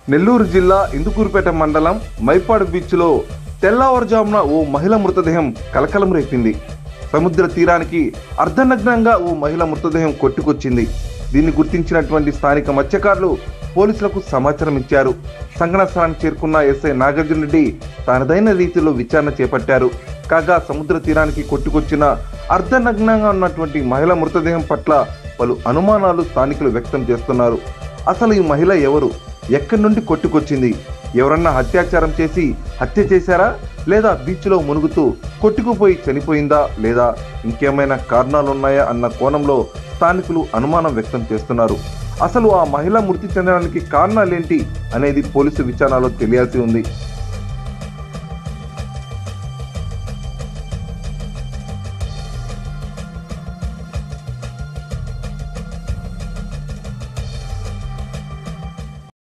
నెల్లూరు జిల్లా ఇందుకూరుపేట మండలం మైపాడు బీచ్లో తెల్లవారుజామున ఓ మహిళ మృతదేహం కలకలం రేపింది సముద్ర తీరానికి అర్ధనగ్నంగా ఓ మహిళ మృతదేహం కొట్టుకొచ్చింది దీన్ని గుర్తించినటువంటి స్థానిక మత్స్యకారులు పోలీసులకు సమాచారం ఇచ్చారు సంఘటన స్థలానికి చేరుకున్న ఎస్ఐ నాగార్జున రెడ్డి తనదైన రీతిలో విచారణ చేపట్టారు కాగా సముద్ర తీరానికి కొట్టుకొచ్చిన అర్ధనగ్నంగా ఉన్నటువంటి మహిళ మృతదేహం పట్ల పలు అనుమానాలు స్థానికులు వ్యక్తం చేస్తున్నారు అసలు ఈ మహిళ ఎవరు ఎక్కడి నుండి కొట్టుకొచ్చింది ఎవరన్నా అత్యాచారం చేసి హత్య చేశారా లేదా బీచ్లో మునుగుతూ కొట్టుకుపోయి చనిపోయిందా లేదా ఇంకేమైనా కారణాలున్నాయా అన్న కోణంలో స్థానికులు అనుమానం వ్యక్తం చేస్తున్నారు అసలు ఆ మహిళ మృతి చెందడానికి కారణాలేంటి అనేది పోలీసు విచారణలో తెలియాల్సి ఉంది